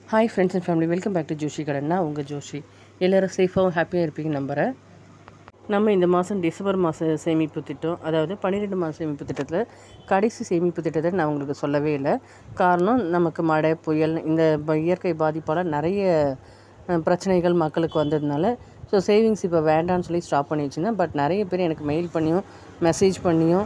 hi friends and family welcome back to Joshi கடன் நான் உங்கள் ஜோஷி எல்லோரும் சேஃபாகவும் ஹாப்பியாக இருப்பீங்க நம்புகிறேன் நம்ம இந்த மாதம் டிசம்பர் மாத சேமிப்பு திட்டம் அதாவது பன்னிரெண்டு மாத சேமிப்பு திட்டத்தில் கடைசி சேமிப்பு திட்டத்தை நான் உங்களுக்கு சொல்லவே இல்லை காரணம் நமக்கு மழை புயல் இந்த ப- இயற்கை பாதிப்பால் நிறைய அஹ், பிரச்சனைகள் மக்களுக்கு வந்ததுனால ஸோ சேவிங்ஸ் இப்போ வேண்டாம்னு சொல்லி ஸ்டாப் பண்ணி வச்சுருந்தேன் பட் நிறைய பேர் எனக்கு மெயில் பண்ணியும் மெசேஜ் பண்ணியும்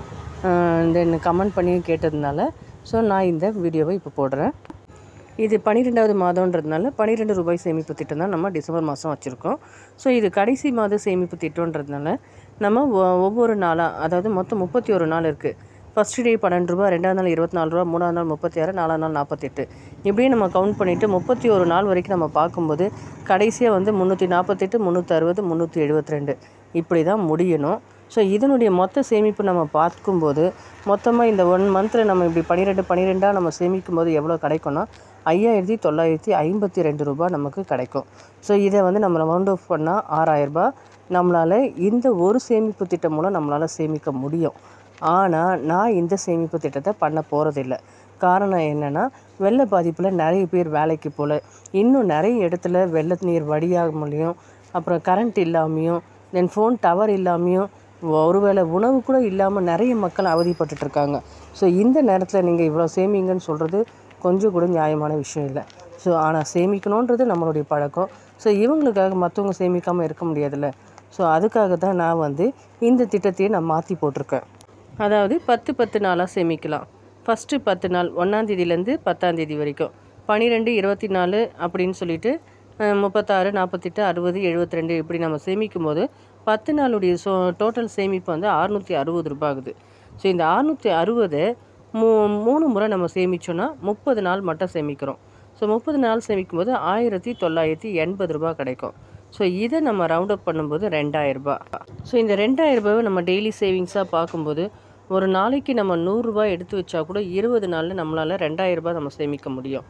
தென் கமெண்ட் பண்ணியும் கேட்டதுனால ஸோ நான் இந்த வீடியோவை இப்போ போடுறேன் இது பன்னிரெண்டாவது மாதம்ன்றதுனால பன்னிரெண்டு ரூபாய் சேமிப்பு திட்டம் தான் நம்ம டிசம்பர் மாதம் வச்சுருக்கோம் ஸோ இது கடைசி மாத சேமிப்பு திட்டம்ன்றதுனால நம்ம ஒ- ஒவ்வொரு நாளாக அதாவது மொத்தம் முப்பத்தி ஒரு நாள் இருக்குது ஃபஸ்ட் டே பன்னெண்டு ரூபா ரெண்டாவது நாள் இருபத்தி நாலு ரூபா மூணாவது நாள் முப்பத்தி ஆறு நாலாவது நாள் நாற்பத்தெட்டு இப்படியே நம்ம கவுண்ட் பண்ணிவிட்டு முப்பத்தி ஒரு நாள் வரைக்கும் நம்ம பார்க்கும்போது கடைசியாக வந்து முந்நூற்றி நாற்பத்தெட்டு முந்நூற்றி அறுபது முந்நூற்றி எழுபத்தி ரெண்டு இப்படி தான் முடியணும் ஸோ இதனுடைய மொத்த சேமிப்பு நம்ம பார்க்கும்போது மொத்தமாக இந்த ஒன் மந்தில் நம்ம இப்படி பன்னிரெண்டு பன்னிரெண்டாக நம்ம சேமிக்கும் போது எவ்வளோ கிடைக்கும்னா ஐயாயிரத்தி தொள்ளாயிரத்தி ஐம்பத்தி ரெண்டு ரூபாய் நமக்கு கிடைக்கும் ஸோ இதை வந்து நம்ம ரவுண்ட் ஆஃப் பண்ணால் ஆறாயிரரூபா நம்மளால் இந்த ஒரு சேமிப்பு திட்டம் மூலம் நம்மளால் சேமிக்க முடியும் ஆனால் நான் இந்த சேமிப்பு திட்டத்தை பண்ண போகிறதில்ல காரணம் என்னென்னா வெள்ள பாதிப்பில் நிறைய பேர் வேலைக்கு போகல இன்னும் நிறைய இடத்துல வெள்ள நீர் வடியாமலையும் அப்புறம் கரண்ட் இல்லாமையும் தென் ஃபோன் டவர் இல்லாமையும் ஒருவேளை உணவு கூட இல்லாமல் நிறைய மக்கள் அவதிப்பட்டுட்டு இருக்காங்க ஸோ இந்த நேரத்தில் நீங்கள் இவ்வளோ சேமிங்கன்னு சொல்கிறது கொஞ்சம் கூட நியாயமான விஷயம் இல்லை ஸோ ஆனால் சேமிக்கணுன்றது நம்மளுடைய பழக்கம் ஸோ இவங்களுக்காக மற்றவங்க சேமிக்காமல் இருக்க முடியாதுல்ல ஸோ அதுக்காக தான் நான் வந்து இந்த திட்டத்தையே நான் மாற்றி போட்டிருக்கேன் அதாவது பத்து பத்து நாளாக சேமிக்கலாம் ஃபஸ்ட்டு பத்து நாள் ஒன்றாந்தேதியிலேருந்து பத்தாந்தேதி வரைக்கும் பன்னிரெண்டு இருபத்தி நாலு அப்படின்னு சொல்லிட்டு அஹ், முப்பத்தாறு நாற்பத்தெட்டு அறுபது எழுபத்தி ரெண்டு இப்படி நம்ம சேமிக்கும் போது பத்து நாளுடைய சோ டோட்டல் சேமிப்பு வந்து அறுநூற்றி அறுபது ரூபாய் ஆகுது ஸோ இந்த அறுநூற்றி அறுபதை மூ மூணு முறை நம்ம சேமிச்சோன்னா முப்பது நாள் மட்டும் சேமிக்கிறோம் ஸோ முப்பது நாள் சேமிக்கும் போது ஆயிரத்தி தொள்ளாயிரத்தி எண்பது ரூபாய் கிடைக்கும் ஸோ இதை நம்ம ரவுண்ட் அப் பண்ணும்போது ரெண்டாயிரம் ரூபாய் ஸோ இந்த ரெண்டாயிரம் ரூபாவை நம்ம டெய்லி சேவிங்ஸாக பார்க்கும்போது ஒரு நாளைக்கு நம்ம நூறுரூபா எடுத்து வச்சா கூட இருபது நாளில் நம்மளால் ரெண்டாயிரம் ரூபாய் நம்ம சேமிக்க முடியும்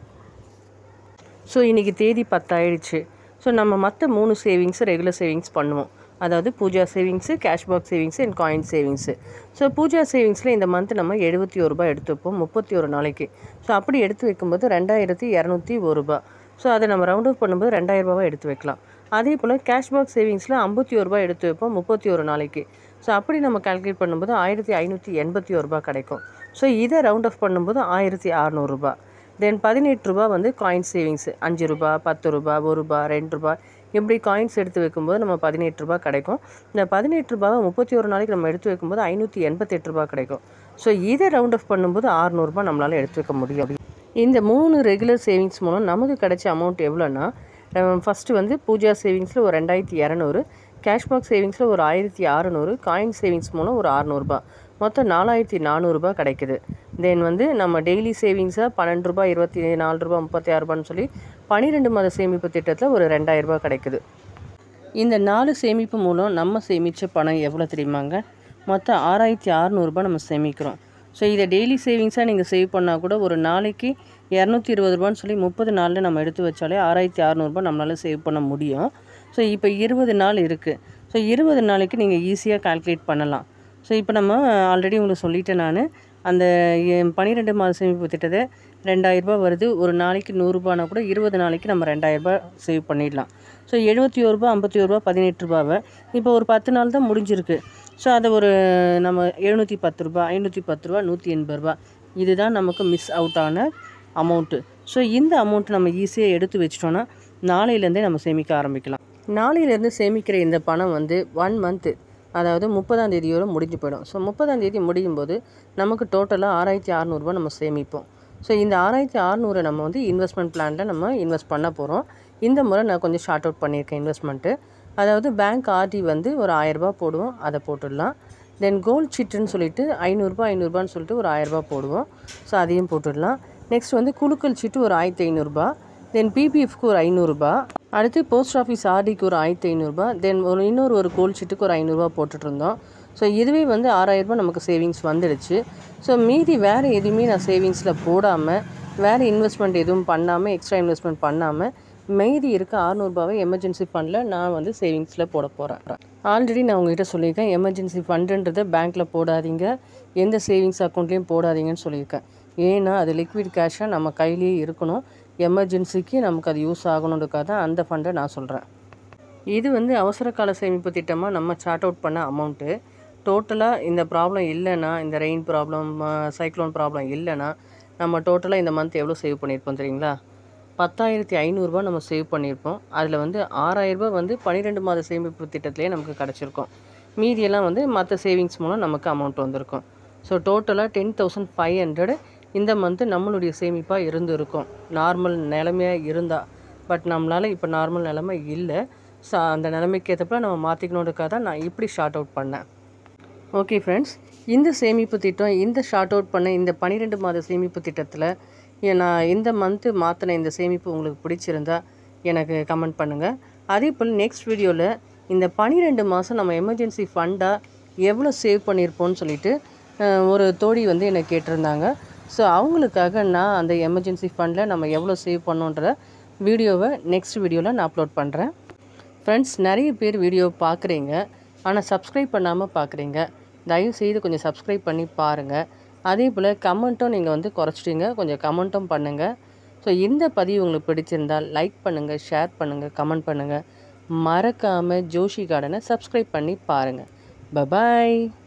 ஸோ இன்றைக்கி தேதி பத்தாயிடுச்சு ஸோ நம்ம மற்ற மூணு சேவிங்ஸ் ரெகுலர் சேவிங்ஸ் பண்ணுவோம் அதாவது Pooja savings cashback savings and coin savings so Pooja சேவிங்ஸில் இந்த மந்த் நம்ம எழுபத்தி ஒரு ரூபாய் எடுத்து வைப்போம் முப்பத்தி ஒரு நாளைக்கு ஸோ அப்படி எடுத்து வைக்கும்போது ரெண்டாயிரத்தி இரநூத்தி ஒரு ரூபாய் ஸோ அதை நம்ம ரவுண்ட் அப் பண்ணும்போது ரெண்டாயிரம் ரூபாவை எடுத்து வைக்கலாம் அதே போல் கேஷ்பாக் சேவிங்ஸில் ஐம்பத்தி ஒரு ரூபாய் எடுத்து வைப்போம் முப்பத்தி ஒரு நாளைக்கு ஸோ அப்படி நம்ம கால்குலேட் பண்ணும்போது ஆயிரத்தி ஐநூற்றி எண்பத்தி ஒரு ரூபாய் கிடைக்கும் ஸோ இதை ரவுண்ட் ஆஃப் பண்ணும்போது ஆயிரத்தி அறநூறுபா தென் பதினெட்டு ரூபா வந்து காயின் சேவிங்ஸ் அஞ்சு ரூபா பத்து ரூபா ஒரு ரூபா ரெண்டு ரூபா இப்படி காயின்ஸ் எடுத்து வைக்கும்போது நம்ம பதினெட்டு ரூபா கிடைக்கும் இந்த பதினெட்டு ரூபாவை முப்பத்தி ஒரு நாளைக்கு நம்ம எடுத்து வைக்கும்போது ஐநூற்றி எண்பத்தெட்டு ரூபா கிடைக்கும் ஸோ இதை ரவுண்ட் ஆஃப் பண்ணும்போது அறநூறுபா நம்மளால் எடுத்து வைக்க முடியும் இந்த மூணு ரெகுலர் சேவிங்ஸ் மூலம் நமக்கு கிடைச்ச அமௌண்ட் எவ்வளோன்னா ஃபஸ்ட்டு வந்து பூஜா சேவிங்ஸில் ஒரு ரெண்டாயிரத்தி இரநூறு கேஷ்பாக் சேவிங்ஸில் ஒரு ஆயிரத்தி அறநூறு காயின் சேவிங்ஸ் மூலம் ஒரு அறநூறுபா மொத்தம் நாலாயிரத்தி நானூறுரூபா கிடைக்குது தென் வந்து நம்ம டெய்லி சேவிங்ஸாக பன்னெண்டு ரூபாய் இருபத்தி நாலு ரூபா முப்பத்தி ஆறு ரூபான்னு சொல்லி பன்னிரெண்டு மாத சேமிப்பு திட்டத்தில் ஒரு ரெண்டாயிரம் ரூபாய் கிடைக்குது இந்த நாலு சேமிப்பு மூலம் நம்ம சேமித்த பணம் எவ்வளோ தெரியுமாங்க மொத்தம் ஆறாயிரத்தி அறநூறுபா நம்ம சேமிக்கிறோம் ஸோ இதை டெய்லி சேவிங்ஸாக நீங்கள் சேவ் பண்ணால் கூட ஒரு நாளைக்கு இரநூத்தி இருபது ரூபான்னு சொல்லி முப்பது நாளில் நம்ம எடுத்து வச்சாலே ஆறாயிரத்தி அறநூறுபா நம்மளால் சேவ் பண்ண முடியும் ஸோ இப்போ இருபது நாள் இருக்குது ஸோ இருபது நாளைக்கு நீங்கள் ஈஸியாக கால்குலேட் பண்ணலாம் ஸோ இப்போ நம்ம ஆல்ரெடி உங்களுக்கு சொல்லிட்டேன் நான் அந்த பன்னிரெண்டு மாத சேமிப்பு திட்டத்தை ரெண்டாயிரரூபா வருது ஒரு நாளைக்கு நூறுரூபானா கூட இருபது நாளைக்கு நம்ம ரெண்டாயிரரூபா சேவ் பண்ணிடலாம் ஸோ எழுபத்தி ஒரு ரூபா ஐம்பத்தி ஒரு ரூபா பதினெட்டு ரூபாவை இப்போ ஒரு பத்து நாள் தான் முடிஞ்சிருக்கு ஸோ அதை ஒரு நம்ம எழுநூற்றி பத்து ரூபா ஐநூற்றி பத்து ரூபா நூற்றி எண்பது ரூபா இதுதான் நமக்கு மிஸ் அவுட் ஆன அமௌண்ட்டு ஸோ இந்த அமௌண்ட் நம்ம ஈஸியாக எடுத்து வச்சிட்டோன்னா நாளையிலேருந்தே நம்ம சேமிக்க ஆரம்பிக்கலாம் நாளையிலேருந்து சேமிக்கிற இந்த பணம் வந்து ஒன் மந்த்து அதாவது முப்பதாம் தேதியோடு முடிஞ்சு போயிடும் ஸோ முப்பதாம் தேதி முடியும் போது நமக்கு டோட்டலாக ஆறாயிரத்தி அறநூறுபா நம்ம சேமிப்போம் ஸோ இந்த ஆறாயிரத்தி அறநூறை நம்ம வந்து இன்வெஸ்ட்மெண்ட் பிளானில் நம்ம இன்வெஸ்ட் பண்ண போகிறோம் இந்த முறை நான் கொஞ்சம் ஷார்ட் அவுட் பண்ணியிருக்கேன் இன்வெஸ்ட்மெண்ட்டு அதாவது பேங்க் ஆர்டி வந்து ஒரு ஆயரரூபா போடுவோம் அதை போட்டுடலாம் தென் கோல்ட் சிட்டுன்னு சொல்லிட்டு ஐநூறுரூபா ஐநூறுரூபான்னு சொல்லிட்டு ஒரு ஆயரரூபா போடுவோம் ஸோ அதையும் போட்டுடலாம் நெக்ஸ்ட் வந்து குலுக்கல் சீட்டு ஒரு ஆயிரத்தி ஐநூறுரூபா தென் பிபிஎஃப்க்கு ஒரு ஐநூறுரூபா அடுத்து போஸ்ட் ஆஃபீஸ் ஆர்டிக்கு ஒரு ஆயிரத்தி ஐநூறுரூபா தென் ஒரு இன்னொரு ஒரு கோல்ட் சீட்டுக்கு ஒரு ஐநூறுரூவா போட்டுட்டு இருந்தோம் ஸோ இதுவே வந்து ஆறாயிரரூபா நமக்கு சேவிங்ஸ் வந்துடுச்சு ஸோ மீதி வேறு எதுவுமே நான் சேவிங்ஸில் போடாமல் வேறு இன்வெஸ்ட்மெண்ட் எதுவும் பண்ணாமல் எக்ஸ்ட்ரா இன்வெஸ்ட்மெண்ட் பண்ணாமல் மீதி இருக்க அறநூறுபாவை எமர்ஜென்சி ஃபண்டில் நான் வந்து சேவிங்ஸில் போட போகிறேன் ஆல்ரெடி நான் உங்ககிட்ட சொல்லியிருக்கேன் எமர்ஜென்சி ஃபண்டுன்றதை பேங்க்கில் போடாதீங்க எந்த சேவிங்ஸ் அக்கௌண்ட்லேயும் போடாதீங்கன்னு சொல்லியிருக்கேன் ஏன்னா அது லிக்விட் கேஷாக நம்ம கையிலேயே இருக்கணும் எமர்ஜென்சிக்கு நமக்கு அது யூஸ் ஆகணுன்றதுக்காக தான் அந்த ஃபண்டை நான் சொல்கிறேன் இது வந்து அவசர கால சேமிப்பு திட்டமாக நம்ம சார்ட் அவுட் பண்ண அமௌண்ட்டு டோட்டலாக இந்த ப்ராப்ளம் இல்லைன்னா இந்த ரெயின் ப்ராப்ளம் சைக்ளோன் ப்ராப்ளம் இல்லைன்னா நம்ம டோட்டலாக இந்த மந்த் எவ்வளோ சேவ் பண்ணியிருப்போம் தெரியுங்களா பத்தாயிரத்தி ஐநூறுரூபா நம்ம சேவ் பண்ணியிருப்போம் அதில் வந்து ஆறாயிரரூபா வந்து பன்னிரெண்டு மாத சேமிப்பு திட்டத்திலே நமக்கு கிடச்சிருக்கும் மீதியெல்லாம் வந்து மற்ற சேவிங்ஸ் மூலம் நமக்கு அமௌண்ட் வந்திருக்கும் ஸோ டோட்டலாக டென் தௌசண்ட் ஃபைவ் ஹண்ட்ரட் இந்த மந்த்து நம்மளுடைய சேமிப்பாக இருந்திருக்கும் நார்மல் நிலமையாக இருந்தால் பட் நம்மளால் இப்போ நார்மல் நிலமை இல்லை ஸோ அந்த நிலைமைக்கு ஏற்றப்ப நம்ம மாற்றிக்கணுன்றதுக்காக தான் நான் இப்படி ஷார்ட் அவுட் பண்ணேன் ஓகே ஃப்ரெண்ட்ஸ் இந்த சேமிப்பு திட்டம் இந்த ஷார்ட் அவுட் பண்ண இந்த பன்னிரெண்டு மாத சேமிப்பு திட்டத்தில் ஏ- நான் இந்த மந்த்து மாற்றின இந்த சேமிப்பு உங்களுக்கு பிடிச்சிருந்தா எனக்கு கமெண்ட் பண்ணுங்கள் அதே போல் நெக்ஸ்ட் வீடியோவில் இந்த பன்னிரெண்டு மாதம் நம்ம எமர்ஜென்சி ஃபண்டாக எவ்வளோ சேவ் பண்ணியிருப்போம்னு சொல்லிட்டு அஹ், ஒரு தோழி வந்து என்னை கேட்டிருந்தாங்க ஸோ அவங்களுக்காக நான் அந்த எமர்ஜென்சி ஃபண்டில் நம்ம எவ்வளோ சேவ் பண்ணோன்ற வீடியோவை நெக்ஸ்ட் வீடியோவில் நான் அப்லோட் பண்ணுறேன் ஃப்ரெண்ட்ஸ் நிறைய பேர் வீடியோ பார்க்குறீங்க ஆனால் சப்ஸ்கிரைப் பண்ணாமல் பார்க்குறீங்க தயவு செய்து கொஞ்சம் சப்ஸ்கிரைப் பண்ணி பாருங்கள் அதே போல் கமெண்ட்டும் நீங்கள் வந்து குறைச்சிட்டீங்க கொஞ்சம் கமெண்ட்டும் பண்ணுங்கள் ஸோ இந்த பதிவு உங்களுக்கு பிடிச்சிருந்தால் லைக் பண்ணுங்கள் ஷேர் பண்ணுங்கள் கமெண்ட் பண்ணுங்கள் மறக்காமல் ஜோஷி கார்டனை சப்ஸ்கிரைப் பண்ணி பாருங்கள் பபாய்